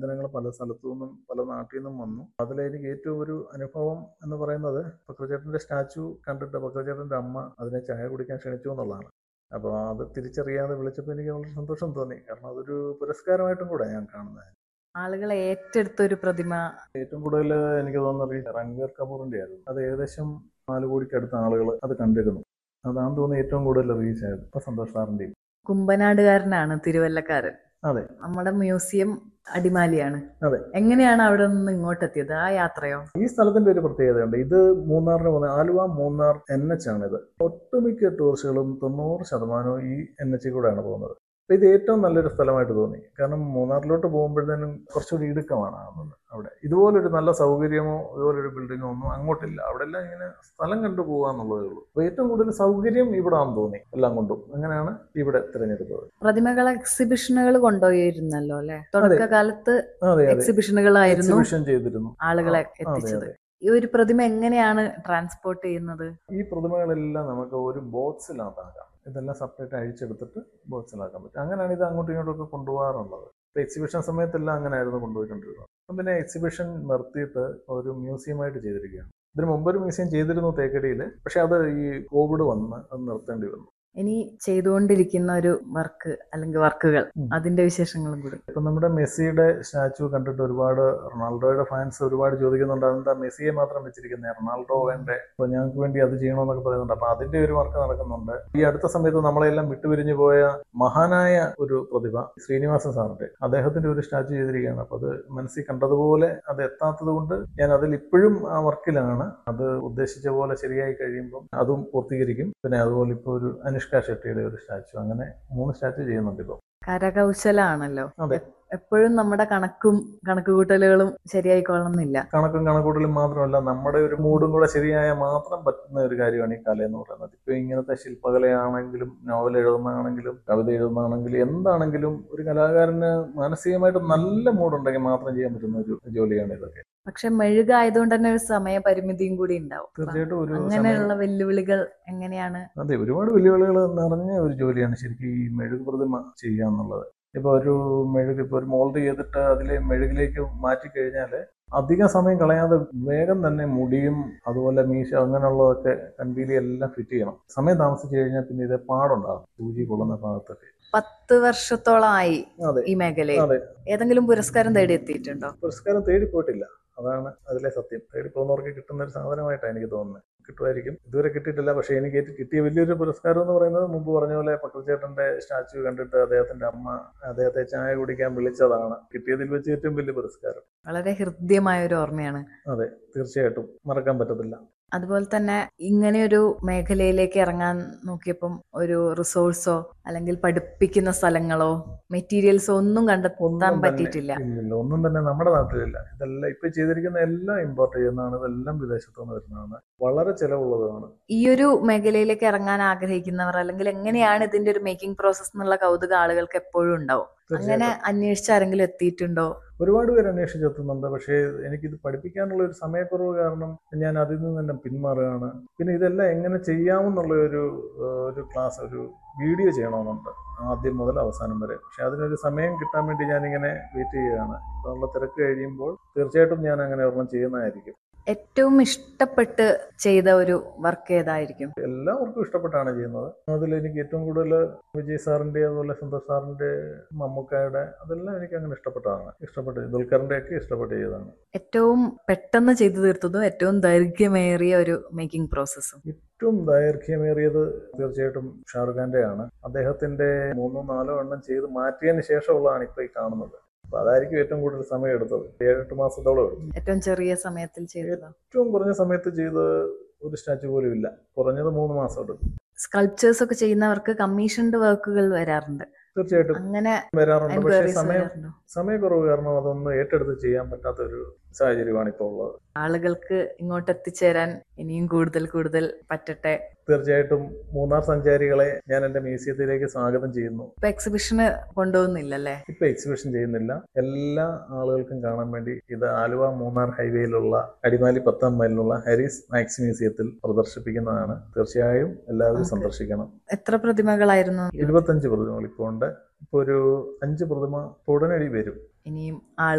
അഭിനന്ദനങ്ങൾ പല സ്ഥലത്തു നിന്നും പല നാട്ടിൽ നിന്നും വന്നു അതിലെനിക്ക് ഏറ്റവും ഒരു അനുഭവം എന്ന് പറയുന്നത് പക്രചേട്ടൻ്റെ സ്റ്റാച്ചു കണ്ടിട്ട് പക്രചേട്ടൻ്റെ അമ്മ അതിനെ ചായ കുടിക്കാൻ ക്ഷണിച്ചു എന്നുള്ളതാണ് അപ്പോൾ അത് തിരിച്ചറിയാതെ വിളിച്ചപ്പോൾ എനിക്ക് വളരെ സന്തോഷം തോന്നി കാരണം അതൊരു പുരസ്കാരമായിട്ടും കൂടെ ഞാൻ കാണുന്നത് ആളുകൾ ഏറ്റെടുത്ത ഒരു പ്രതിമ ഏറ്റവും കൂടുതൽ എനിക്ക് തോന്നുന്നത് ഈ രൺവീർ കപൂറിൻ്റെ ആയിരുന്നു അത് ഏകദേശം നാല് കോടിക്കടുത്ത ആളുകൾ അത് കണ്ടിരുന്നു അതാന്ന് തോന്നുന്നു ഏറ്റവും കൂടുതൽ റീച്ച് ആയത് ഇപ്പം സന്തോഷ് സാറിൻ്റെയും കുമ്പനാടുകാരനാണ് തിരുവല്ലക്കാരൻ അതെ നമ്മുടെ മ്യൂസിയം അടിമാലിയാണ് അതെ. എങ്ങനെയാണ് അവിടെ നിന്ന് ഇങ്ങോട്ട് എത്തിയത് ആ യാത്രയോ ഈ സ്ഥലത്തിന്റെ ഒരു പ്രത്യേകതയുണ്ട് ഇത് മൂന്നാറിന് പോകുന്ന ആലുവ മൂന്നാർ എൻ എച്ച് ആണിത് ഒട്ടുമിക്ക ടൂറിസ്റ്റുകളും തൊണ്ണൂറ് ശതമാനവും ഈ എൻ എച്ചിൽ കൂടെയാണ് പോകുന്നത് അപ്പൊ ഇത് ഏറ്റവും നല്ലൊരു സ്ഥലമായിട്ട് തോന്നി കാരണം മൂന്നാറിലോട്ട് പോകുമ്പോഴത്തേനും കുറച്ചുകൂടി ഇടുക്കമാണ് ആകുന്നത് അവിടെ ഇതുപോലൊരു നല്ല സൗകര്യമോ ഇതുപോലൊരു ബിൽഡിങ്ങോ ഒന്നും അങ്ങോട്ടില്ല അവിടെ എല്ലാം ഇങ്ങനെ സ്ഥലം കണ്ടു പോകാന്നുള്ളതേ ഉള്ളൂ അപ്പൊ ഏറ്റവും കൂടുതൽ സൗകര്യം ഇവിടെ ആണെന്ന് തോന്നി എല്ലാം കൊണ്ടും അങ്ങനെയാണ് ഇവിടെ തിരഞ്ഞെടുത്തത് പ്രതിമകൾ എക്സിബിഷനുകൾ കൊണ്ടുപോയിരുന്നല്ലോ അല്ലെ തുടക്കകാലത്ത് അതെ അതെ എക്സിബിഷനുകളായിരുന്നു എക്സിബിഷൻ ചെയ്തിരുന്നു ആളുകളെ അതെ, എത്തിച്ചത് അതെ. ഈ ഒരു പ്രതിമ എങ്ങനെയാണ് ട്രാൻസ്പോർട്ട് ചെയ്യുന്നത് ഈ പ്രതിമകളെല്ലാം നമുക്ക് ഒരു ബോക്സിനകത്താക്കാം ഇതെല്ലാം സെപ്പറേറ്റ് അഴിച്ചെടുത്തിട്ട് ബോക്സിലാക്കാൻ പറ്റും അങ്ങനെയാണ് ഇത് അങ്ങോട്ടും ഇങ്ങോട്ടും ഒക്കെ കൊണ്ടുപോകാറുള്ളത് ഇപ്പൊ എക്സിബിഷൻ സമയത്തെല്ലാം അങ്ങനെയായിരുന്നു കൊണ്ടുപോയിക്കൊണ്ടിരുന്നത് അപ്പം പിന്നെ എക്സിബിഷൻ നിർത്തിയിട്ട് ഒരു മ്യൂസിയമായിട്ട് ചെയ്തിരിക്കുകയാണ് ഇതിന് മുമ്പ് ഒരു മ്യൂസിയം ചെയ്തിരുന്നു തേക്കടിയിൽ പക്ഷെ അത് ഈ കോവിഡ് വന്ന് അത് നിർത്തേണ്ടി വന്നു ഇനി ചെയ്തുകൊണ്ടിരിക്കുന്ന ഒരു വർക്ക് അല്ലെങ്കിൽ വർക്കുകൾ ഉം. അതിന്റെ വിശേഷങ്ങളും കൂടി ഇപ്പൊ നമ്മുടെ മെസ്സിയുടെ സ്റ്റാച്ചു കണ്ടിട്ട് ഒരുപാട് റൊണാൾഡോയുടെ ഫാൻസ് ഒരുപാട് ചോദിക്കുന്നുണ്ട് അതെന്താ മെസ്സിയെ മാത്രം വെച്ചിരിക്കുന്നത് റൊണാൾഡോ വേണ്ടേ അപ്പൊ ഞങ്ങൾക്ക് വേണ്ടി അത് ചെയ്യണമെന്നൊക്കെ പറയുന്നുണ്ട് അപ്പൊ അതിന്റെ ഒരു വർക്ക് നടക്കുന്നുണ്ട് ഈ അടുത്ത സമയത്ത് നമ്മളെല്ലാം വിട്ടുപിരിഞ്ഞു പോയ മഹാനായ ഒരു പ്രതിഭ ശ്രീനിവാസൻ സാറിന്റെ അദ്ദേഹത്തിന്റെ ഒരു സ്റ്റാച്ചു ചെയ്തിരിക്കുകയാണ് അപ്പൊ അത് മനസ്സിൽ കണ്ടതുപോലെ അത് എത്താത്തത് കൊണ്ട് ഞാൻ അതിൽ ഇപ്പോഴും ആ വർക്കിലാണ് അത് ഉദ്ദേശിച്ച പോലെ ശരിയായി കഴിയുമ്പോൾ അതും പൂർത്തീകരിക്കും പിന്നെ അതുപോലെ ഇപ്പോൾ ഒരു അനുഷ്ക ഷെട്ടിയുടെ ഒരു സ്റ്റാച്ചു അങ്ങനെ മൂന്ന് സ്റ്റാച്ചു ചെയ്യുന്നുണ്ട് ഇപ്പോൾ കരകൗശലാണല്ലോ അതെ. എപ്പോഴും നമ്മുടെ കണക്കും കണക്കുകൂട്ടലുകളും ശരിയായിക്കൊള്ളണമെന്നില്ല കണക്കും കണക്കൂട്ടലും മാത്രമല്ല നമ്മുടെ ഒരു മൂഡും കൂടെ ശരിയായ മാത്രം പറ്റുന്ന ഒരു കാര്യമാണ് ഈ കല എന്ന് പറയുന്നത് ഇപ്പൊ ഇങ്ങനത്തെ ശില്പകലയാണെങ്കിലും നോവൽ എഴുതുന്നതാണെങ്കിലും കവിത എഴുതുന്നതാണെങ്കിലും എന്താണെങ്കിലും ഒരു കലാകാരന് മാനസികമായിട്ട് നല്ല മൂഡുണ്ടെങ്കിൽ മാത്രം ചെയ്യാൻ പറ്റുന്ന ഒരു ജോലിയാണ് ഇതൊക്കെ പക്ഷെ മെഴുകായതുകൊണ്ട് തന്നെ ഒരു സമയപരിമിതിയും കൂടി ഉണ്ടാവും തീർച്ചയായിട്ടും ഒരു സമയം അങ്ങനെയുള്ള വെല്ലുവിളികൾ എങ്ങനെയാണ് അതെ ഒരുപാട് വെല്ലുവിളികൾ നിറഞ്ഞ ഒരു ജോലിയാണ് ശരിക്കും ഈ മെഴുക് പ്രതിമ ചെയ്യുക എന്നുള്ളത് ഇപ്പൊ ഒരു മെഴുക് ഇപ്പൊ ഒരു മോൾഡ് ചെയ്തിട്ട് അതിലെ മെഴുകിലേക്ക് മാറ്റി കഴിഞ്ഞാൽ അധികം സമയം കളയാതെ വേഗം തന്നെ മുടിയും അതുപോലെ മീശ അങ്ങനെയുള്ളതൊക്കെ കൺപീലി എല്ലാം ഫിറ്റ് ചെയ്യണം സമയം താമസിച്ചു കഴിഞ്ഞാൽ പിന്നെ ഇത് പാടുണ്ടാകും സൂചി കൊള്ളുന്ന ഭാഗത്തൊക്കെ പത്ത് വർഷത്തോളമായി അതെ ഈ മേഖലയിൽ അതെ ഏതെങ്കിലും പുരസ്കാരം തേടി എത്തിയിട്ടുണ്ടോ പുരസ്കാരം തേടി പോയിട്ടില്ല അതാണ് അതിലെ സത്യം തേടി പോകുന്നവർക്ക് കിട്ടുന്ന ഒരു സാധനമായിട്ടാണ് എനിക്ക് തോന്നുന്നത് കിട്ടുമായിരിക്കും ഇതുവരെ കിട്ടിയിട്ടില്ല പക്ഷേ എനിക്ക് ഏറ്റവും കിട്ടിയ വലിയൊരു പുരസ്കാരം എന്ന് പറയുന്നത് മുമ്പ് പറഞ്ഞ പോലെ പക്രചേട്ടന്റെ സ്റ്റാച്ചു കണ്ടിട്ട് അദ്ദേഹത്തിന്റെ അമ്മ അദ്ദേഹത്തെ ചായ കുടിക്കാൻ വിളിച്ചതാണ് കിട്ടിയതിൽ വെച്ച് ഏറ്റവും വലിയ പുരസ്കാരം വളരെ ഹൃദ്യമായ ഒരു ഓർമ്മയാണ് അതെ തീർച്ചയായിട്ടും മറക്കാൻ പറ്റത്തില്ല അതുപോലെ തന്നെ ഇങ്ങനെയൊരു മേഖലയിലേക്ക് ഇറങ്ങാൻ നോക്കിയപ്പം ഒരു റിസോഴ്സോ അല്ലെങ്കിൽ പഠിപ്പിക്കുന്ന സ്ഥലങ്ങളോ മെറ്റീരിയൽസോ ഒന്നും കണ്ടെത്താൻ ഒന്നും തന്നെ പറ്റിയിട്ടില്ല ഇല്ലില്ല ഒന്നും തന്നെ നമ്മുടെ നാട്ടിലില്ല ഇതെല്ലാം ഇപ്പൊ ചെയ്തിരിക്കുന്ന എല്ലാം ഇമ്പോർട്ട് ചെയ്യുന്നതാണ് ഇതെല്ലാം വിദേശത്തു നിന്ന് വരുന്നതാണ് വളരെ ചെലവുള്ളതാണ് ഈ ഒരു മേഖലയിലേക്ക് ഇറങ്ങാൻ ആഗ്രഹിക്കുന്നവർ അല്ലെങ്കിൽ എങ്ങനെയാണ് ഇതിന്റെ ഒരു മേക്കിംഗ് പ്രോസസ് എന്നുള്ള കൗതുക ആളുകൾക്ക് എപ്പോഴും ഉണ്ടാവും അങ്ങനെ തീർച്ചയായിട്ടും അന്വേഷിച്ച ആരെങ്കിലും എത്തിയിട്ടുണ്ടോ ഒരുപാട് പേര് അന്വേഷിച്ചെത്തുന്നുണ്ട് പക്ഷേ എനിക്കിത് പഠിപ്പിക്കാനുള്ള ഒരു സമയക്കുറവ് കാരണം ഞാൻ അതിൽ നിന്ന് തന്നെ പിന്മാറുകയാണ് പിന്നെ ഇതെല്ലാം എങ്ങനെ ചെയ്യാമെന്നുള്ള ഒരു ഏഹ്, ഒരു ക്ലാസ് ഒരു വീഡിയോ ചെയ്യണമെന്നുണ്ട് ആദ്യം മുതൽ അവസാനം വരെ പക്ഷെ അതിനൊരു സമയം കിട്ടാൻ വേണ്ടി ഞാനിങ്ങനെ വെയിറ്റ് ചെയ്യുകയാണ് അതിനുള്ള തിരക്ക് കഴിയുമ്പോൾ തീർച്ചയായിട്ടും ഞാൻ അങ്ങനെ ഒരെണ്ണം ചെയ്യുന്നതായിരിക്കും ഏറ്റവും ഇഷ്ടപ്പെട്ട് ചെയ്ത ഒരു വർക്ക് ഏതായിരിക്കും എല്ലാവർക്കും ഇഷ്ടപ്പെട്ടാണ് ചെയ്യുന്നത് അതിൽ എനിക്ക് ഏറ്റവും കൂടുതൽ വിജയ് സാറിൻ്റെ അതുപോലെ സന്തോഷ് സാറിൻ്റെ മമ്മൂക്കായുടെ അതെല്ലാം എനിക്ക് അങ്ങനെ ഇഷ്ടപ്പെട്ടതാണ് ഇഷ്ടപ്പെട്ട് ദുൽഖറിൻ്റെ ഒക്കെ ഇഷ്ടപ്പെട്ട് ചെയ്തതാണ് ഏറ്റവും പെട്ടെന്ന് ചെയ്തു തീർത്തതും ഏറ്റവും ദൈർഘ്യമേറിയ ഒരു മേക്കിംഗ് പ്രോസസ്സും ഏറ്റവും ദൈർഘ്യമേറിയത് തീർച്ചയായിട്ടും ഷാറുഖ് ഖാന്റെ ആണ് അദ്ദേഹത്തിന്റെ മൂന്നോ നാലോ എണ്ണം ചെയ്ത് മാറ്റിയതിന് ശേഷമുള്ളതാണ് ഇപ്പൊ ഈ കാണുന്നത് അപ്പൊ അതായിരിക്കും ഏറ്റവും കൂടുതൽ സമയം എടുത്തത് ഏഴെട്ട് മാസത്തോളം എടുത്തു ഏറ്റവും ചെറിയ സമയത്തിൽ ചെയ്തതോ ഏറ്റവും കുറഞ്ഞ സമയത്ത് ചെയ്ത് ഒരു സ്റ്റാച്ചു പോലും ഇല്ല കുറഞ്ഞത് മൂന്ന് മാസം എടുക്കും സ്കൾപ്ചേഴ്സ് ഒക്കെ ചെയ്യുന്നവർക്ക് കമ്മീഷൻഡ് വർക്കുകൾ വരാറുണ്ട് തീർച്ചയായിട്ടും അങ്ങനെ വരാറുണ്ട് പക്ഷേ എൻക്വയറീസ് സമയം വരാറുണ്ടോ സമയക്കുറവ് കാരണം അതൊന്നും ഏറ്റെടുത്ത് ചെയ്യാൻ പറ്റാത്ത ഒരു സാഹചര്യമാണ് ഇപ്പോൾ ഉള്ളത് ആളുകൾക്ക് ഇങ്ങോട്ട് എത്തിച്ചേരാൻ ഇനിയും കൂടുതൽ കൂടുതൽ പറ്റട്ടെ തീർച്ചയായിട്ടും മൂന്നാർ സഞ്ചാരികളെ ഞാൻ എൻ്റെ മ്യൂസിയത്തിലേക്ക് സ്വാഗതം ചെയ്യുന്നു ഇപ്പൊ എക്സിബിഷന് കൊണ്ടുപോകുന്നില്ലല്ലേ ഇപ്പൊ എക്സിബിഷൻ ചെയ്യുന്നില്ല എല്ലാ ആളുകൾക്കും കാണാൻ വേണ്ടി ഇത് ആലുവ മൂന്നാർ ഹൈവേയിലുള്ള അടിമാലി പത്താം മൈലിലുള്ള ഹാരിസ് മാക്സ് മ്യൂസിയത്തിൽ പ്രദർശിപ്പിക്കുന്നതാണ് തീർച്ചയായും എല്ലാവരും ഓക്കേ. സന്ദർശിക്കണം എത്ര പ്രതിമകളായിരുന്നു ഇരുപത്തഞ്ച് പ്രതിമകൾ ഇപ്പോൾ ഉണ്ട് ഇപ്പോൾ ഒരു അഞ്ച് പ്രതിമ ഉടനടി വരും ഇനിയും ആൾ